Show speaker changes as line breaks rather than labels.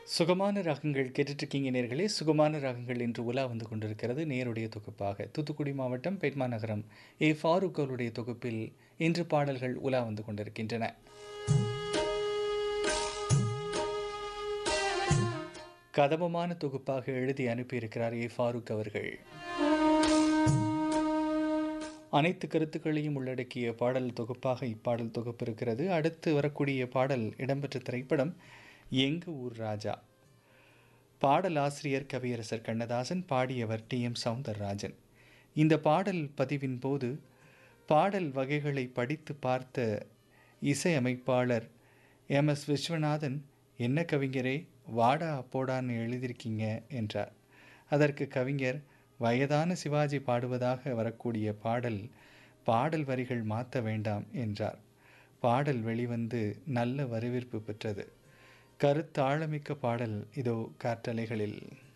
சுகமான ராகங்கள் கேட்டுட்ருக்கீங்க நேர்களே சுகமான ராகங்கள் என்று உலா வந்து கொண்டிருக்கிறது நேருடைய தொகுப்பாக தூத்துக்குடி மாவட்டம் பெட்மா நகரம் ஏ ஃபாரூக் அவருடைய தொகுப்பில் இன்று பாடல்கள் உலா வந்து கொண்டிருக்கின்றன கதமமான தொகுப்பாக எழுதி அனுப்பியிருக்கிறார் ஏ ஃபாரூக் அவர்கள் அனைத்து கருத்துக்களையும் உள்ளடக்கிய பாடல் தொகுப்பாக இப்பாடல் தொகுப்பு இருக்கிறது அடுத்து வரக்கூடிய பாடல் இடம்பெற்ற திரைப்படம் எங்க ஊர் ராஜா பாடல் ஆசிரியர் கவியரசர் கண்ணதாசன் பாடியவர் டி எம் சவுந்தரராஜன் இந்த பாடல் பதிவின் போது பாடல் வகைகளை படித்து பார்த்த இசையமைப்பாளர் எம் எஸ் விஸ்வநாதன் என்ன கவிஞரே வாடா போடான்னு எழுதியிருக்கீங்க என்றார் அதற்கு கவிஞர் வயதான சிவாஜி பாடுவதாக வரக்கூடிய பாடல் பாடல் வரிகள் மாற்ற வேண்டாம் என்றார் பாடல் வெளிவந்து நல்ல வரவேற்பு பெற்றது கருத்தாழமிக்க பாடல் இதோ காற்றலைகளில்